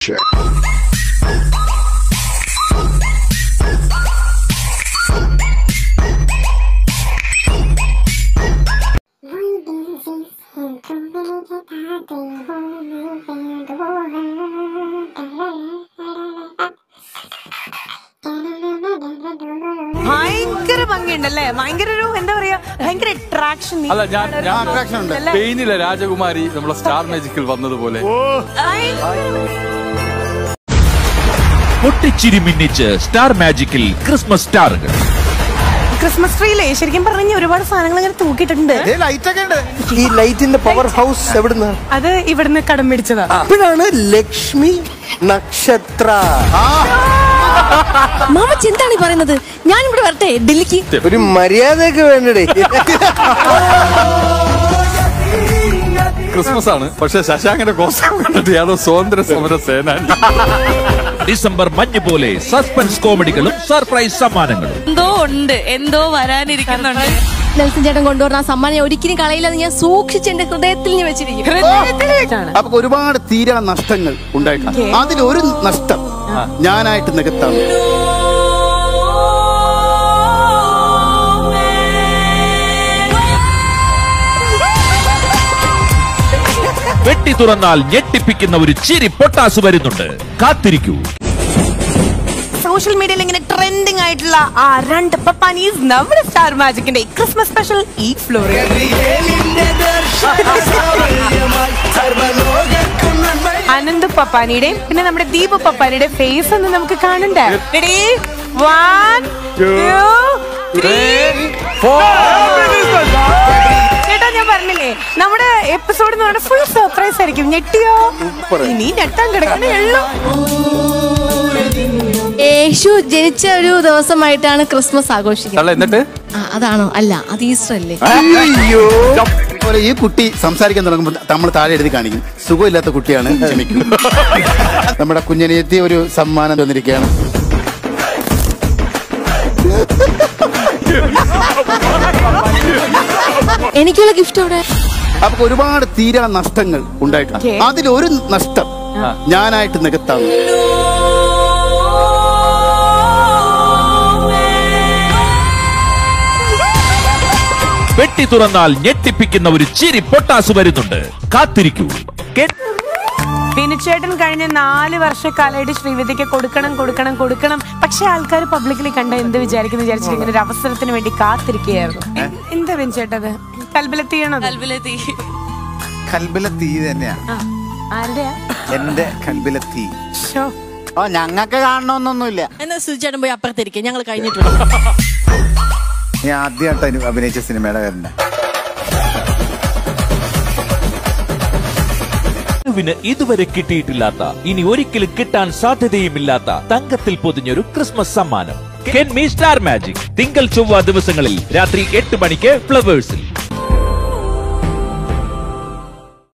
ഭയങ്കര ഭംഗിയുണ്ടല്ലേ ഭയങ്കര ഒരു എന്താ പറയാ ഭയങ്കര അട്രാക്ഷൻ അല്ല ഞാൻ ഞാൻ പെയിനിലെ രാജകുമാരി നമ്മളെ സ്റ്റാർ മാജിക്കിൽ വന്നതുപോലെ പൊട്ടിച്ചിരി മിന്നിച്ച് സ്റ്റാർ മാജിക്കിൽ ക്രിസ്മസ് സ്റ്റാറുകൾ ക്രിസ്മസ് ട്രീയിലെ ശരിക്കും പറഞ്ഞ ഒരുപാട് സാധനങ്ങൾ ഇങ്ങനെ തൂക്കിയിട്ടുണ്ട് ഈ ലൈറ്റിന്റെ പവർ ഹൗസ് എവിടുന്ന് അത് ഇവിടുന്ന് കടം പിടിച്ചതാ അപ്പോഴാണ് ലക്ഷ്മി നക്ഷത്ര മാമച്ചി എന്താണ് ഈ പറയുന്നത് ഞാൻ ഇവിടെ വരട്ടെ ഡൽഹിക്ക് ഒരു മര്യാദയൊക്കെ വേണ്ടടേ ക്രിസ്മസ് ആണ് പക്ഷെ ശശാങ്കന്റെ കോസ്റ്റ്യൂം കണ്ടിട്ട് യാതോ സ്വാതന്ത്ര്യ സമര സേനാനി ഡിസംബർ മഞ്ഞ് പോലെ സസ്പെൻസ് കോമഡികളും സർപ്രൈസ് സമ്മാനങ്ങളും എന്തോ ഉണ്ട് എന്തോ വരാനിരിക്കുന്നുണ്ട് നെൽസൺ ചേട്ടൻ കൊണ്ടുവരുന്ന ആ സമ്മാനം ഞാൻ ഒരിക്കലും കളയില്ലെന്ന് ഞാൻ സൂക്ഷിച്ച് എന്റെ ഹൃദയത്തിൽ ഞാൻ വെച്ചിരിക്കും ഹൃദയത്തിൽ വെച്ചാണ് അപ്പൊ ഒരുപാട് തീരാ നഷ്ടങ്ങൾ ഉണ്ടായിട്ടുണ്ട് അതിലൊരു നഷ്ടം ഞാനായിട്ട് നികത്താണ് വെട്ടി തുറന്നാൽ ഞെട്ടിപ്പിക്കുന്ന ഒരു ചിരി പൊട്ടാസ് വരുന്നുണ്ട് കാത്തിരിക്കൂ സോഷ്യൽ മീഡിയയിൽ ഇങ്ങനെ ട്രെൻഡിങ് ആയിട്ടുള്ള ആ രണ്ട് പപ്പാനീസ് നമ്മുടെ സ്റ്റാർ മാജിക്കിന്റെ ക്രിസ്മസ് സ്പെഷ്യൽ ഈ ഫ്ലോറിൽ അനന്ത് പപ്പാനിയുടെയും പിന്നെ നമ്മുടെ ദീപു പപ്പാനിയുടെ ഫേസ് ഒന്ന് നമുക്ക് കാണണ്ടേ റെഡി വൺ ടു ത്രീ ചേട്ടാ ഞാൻ പറഞ്ഞില്ലേ നമ്മുടെ എപ്പിസോഡ് എന്ന് പറഞ്ഞാൽ ഫുൾ സർപ്രൈസ് ആയിരിക്കും ഞെട്ടിയോ ഇനി ഞെട്ടാൻ കിടക്കണേ ഉള്ളൂ യേശു ജനിച്ച ഒരു ദിവസമായിട്ടാണ് ക്രിസ്മസ് ആഘോഷിക്കുന്നത് അല്ല എന്നിട്ട് ആ, അതാണോ അല്ല അത് ഈസ്റ്റർ അല്ലേ അയ്യോ അതുപോലെ ഈ കുട്ടി സംസാരിക്കാൻ തുടങ്ങുമ്പോൾ നമ്മൾ താഴെ എഴുതി കാണിക്കും സുഖമില്ലാത്ത കുട്ടിയാണ് ക്ഷമിക്കും നമ്മുടെ കുഞ്ഞനിയത്തി ഒരു സമ്മാനം തന്നിരിക്കുകയാണ് എനിക്കുള്ള ഗിഫ്റ്റ് അവിടെ അപ്പൊ ഒരുപാട് തീരാ നഷ്ടങ്ങൾ ഉണ്ടായിട്ടുണ്ട് Okay. അതിലൊരു നഷ്ടം ഞാനായിട്ട് നികത്താണ് വെട്ടി തുറന്നാൽ ഞെട്ടിപ്പിക്കുന്ന ഒരു ചിരി പൊട്ടാസ് വരുന്നുണ്ട് കാത്തിരിക്കൂ കെ- വിനുചേട്ടൻ കഴിഞ്ഞ നാല് വർഷക്കാലമായിട്ട് ശ്രീവിദ്യക്ക് കൊടുക്കണം കൊടുക്കണം കൊടുക്കണം പക്ഷെ ആൾക്കാർ പബ്ലിക്കലി കണ്ട എന്ത് വിചാരിക്കുന്നു വിചാരിച്ചിട്ട് ഇങ്ങനെ ഒരു അവസരത്തിന് വേണ്ടി കാത്തിരിക്കുകയായിരുന്നു എ- എന്താ വിനുചേട്ടത് കൽബിലെത്തിയണത് കൽബിലെ തീ തന്നെയാ ആ, ആരുടെയാ എന്റെ കൽബിലെ തീ ഷോ ഓ ഞങ്ങൾക്ക് കാണണമെന്നൊന്നുമില്ല എന്നാ സുചേട്ടൻ പോയി അപ്പുറത്തിരിക്കുക ഞങ്ങൾ കഴിഞ്ഞിട്ടുണ്ട് ഞാൻ ആദ്യമായിട്ട് അഭിനയിച്ച സിനിമയുടെ പേരുണ്ട് വിന് ഇതുവരെ കിട്ടിയിട്ടില്ലാത്ത ഇനി ഒരിക്കലും കിട്ടാൻ സാധ്യതയുമില്ലാത്ത തങ്കത്തിൽ പൊതിഞ്ഞൊരു ക്രിസ്മസ് സമ്മാനം കെൻമി സ്റ്റാർ മാജിക് തിങ്കൾ ചൊവ്വ ദിവസങ്ങളിൽ രാത്രി എട്ട് മണിക്ക് ഫ്ലവേഴ്സിൽ